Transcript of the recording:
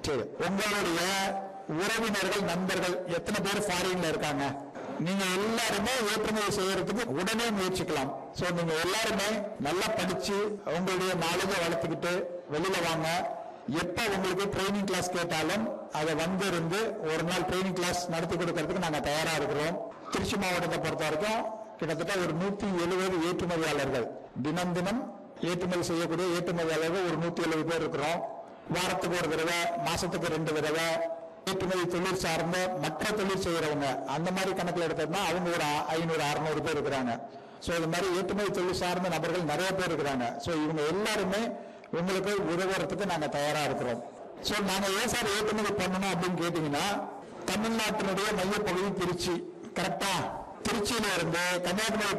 சரி உங்களுடைய உறவினர்கள் நண்பர்கள் எத்தனை பேர் ஃபாரின்ல இருக்காங்க நீங்க எல்லாருமே ஏற்றுமதி செய்யறதுக்கு உடனே முயற்சிக்கலாம் சோ நீங்க எல்லாருமே நல்லா படிச்சு உங்களுடைய நாலேஜை வளர்த்துக்கிட்டு வெளியில வாங்க எப்ப உங்களுக்கு ட்ரைனிங் கிளாஸ் கேட்டாலும் அதை வந்து இருந்து ஒரு நாள் ட்ரைனிங் கிளாஸ் நடத்தி கொடுக்கறதுக்கு நாங்க தயாரா இருக்கிறோம் திருச்சி மாவட்டத்தை பொறுத்த வரைக்கும் கிட்டத்தட்ட ஒரு நூத்தி எழுபது ஏற்றுமதியாளர்கள் தினம் தினம் ஏற்றுமதி செய்யக்கூடிய ஏற்றுமதியாளர்கள் ஒரு நூத்தி எழுபது பேர் இருக்கிறோம் வாரத்துக்கு ஒரு தடவை மாசத்துக்கு ரெண்டு தடவை ஏற்றுமதி தொழில் சார்ந்த மற்ற தொழில் செய்யறவங்க அந்த மாதிரி கணக்கில் எடுத்தோம்னா அவங்க ஒரு ஐநூறு அறுநூறு பேர் இருக்கிறாங்க ஸோ இது மாதிரி ஏற்றுமதி தொழில் சார்ந்த நபர்கள் நிறைய பேர் இருக்கிறாங்க ஸோ இவங்க எல்லாருமே உங்களுக்கு உதவுறதுக்கு நாங்கள் தயாரா இருக்கிறோம் ஸோ நாங்கள் ஏன் சார் ஏற்றுமதி பண்ணணும் அப்படின்னு கேட்டிங்கன்னா தமிழ்நாட்டினுடைய மையப்பகுதி திருச்சி கரெக்டா திருச்சியில இருந்து கன்னியாகுமரி